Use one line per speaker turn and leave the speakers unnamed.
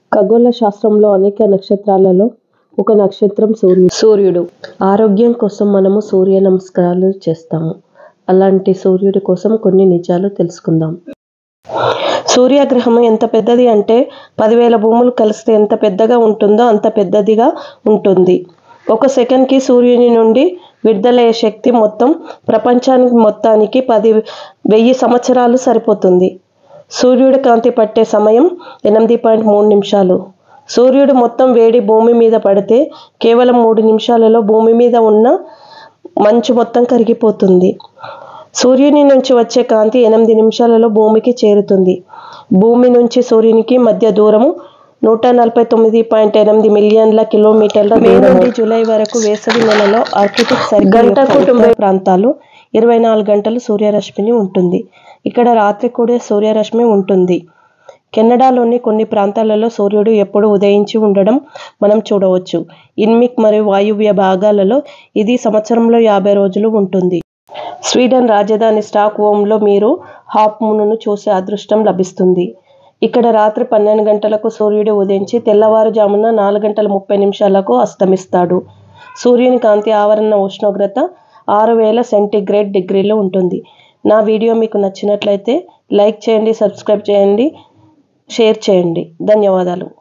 ఖగోళ శాస్త్రంలో అనేక నక్షత్రాలలో ఒక నక్షత్రం సూర్యుడు సూర్యుడు ఆరోగ్యం కోసం మనము సూర్య నమస్కారాలు చేస్తాము అలాంటి సూర్యుడి కోసం కొన్ని నిజాలు తెలుసుకుందాం సూర్యగ్రహం ఎంత పెద్దది అంటే పదివేల భూములు కలిస్తే ఎంత పెద్దగా ఉంటుందో అంత పెద్దదిగా ఉంటుంది ఒక సెకండ్కి సూర్యుని నుండి విడుదలయ్యే శక్తి మొత్తం ప్రపంచానికి మొత్తానికి పది వెయ్యి సంవత్సరాలు సరిపోతుంది సూర్యుడి కాంతి పట్టే సమయం ఎనిమిది పాయింట్ మూడు నిమిషాలు సూర్యుడు మొత్తం వేడి భూమి మీద పడితే కేవలం మూడు నిమిషాలలో భూమి మీద ఉన్న మంచు మొత్తం కరిగిపోతుంది సూర్యుని నుంచి వచ్చే కాంతి ఎనిమిది నిమిషాలలో భూమికి చేరుతుంది భూమి నుంచి సూర్యునికి మధ్య దూరము నూట నలభై తొమ్మిది పాయింట్ ఎనిమిది మిలియన్ల కిలోమీటర్ల మే నుండి జూలై వరకు వేసవి నెలలో ఆర్కిటిక్ గంటకు తొంభై ప్రాంతాలు ఇరవై నాలుగు గంటలు సూర్యరశ్మిని ఉంటుంది ఇక్కడ రాత్రి కూడా సూర్యరశ్మి ఉంటుంది కెనడాలోని కొన్ని ప్రాంతాలలో సూర్యుడు ఎప్పుడు ఉదయించి ఉండడం మనం చూడవచ్చు ఇన్మిక్ మరియు వాయువ్య భాగాలలో ఇది సంవత్సరంలో యాభై రోజులు ఉంటుంది స్వీడన్ రాజధాని స్టాక్ హోమ్లో మీరు హాఫ్ మూన్ను చూసే అదృష్టం లభిస్తుంది ఇక్కడ రాత్రి పన్నెండు గంటలకు సూర్యుడు ఉదయించి తెల్లవారుజామున నాలుగు గంటల ముప్పై నిమిషాలకు అస్తమిస్తాడు సూర్యుని కాంతి ఆవరణ ఉష్ణోగ్రత ఆరు వేల సెంటీగ్రేడ్ డిగ్రీలు ఉంటుంది నా వీడియో మీకు నచ్చినట్లయితే లైక్ చేయండి సబ్స్క్రైబ్ చేయండి షేర్ చేయండి ధన్యవాదాలు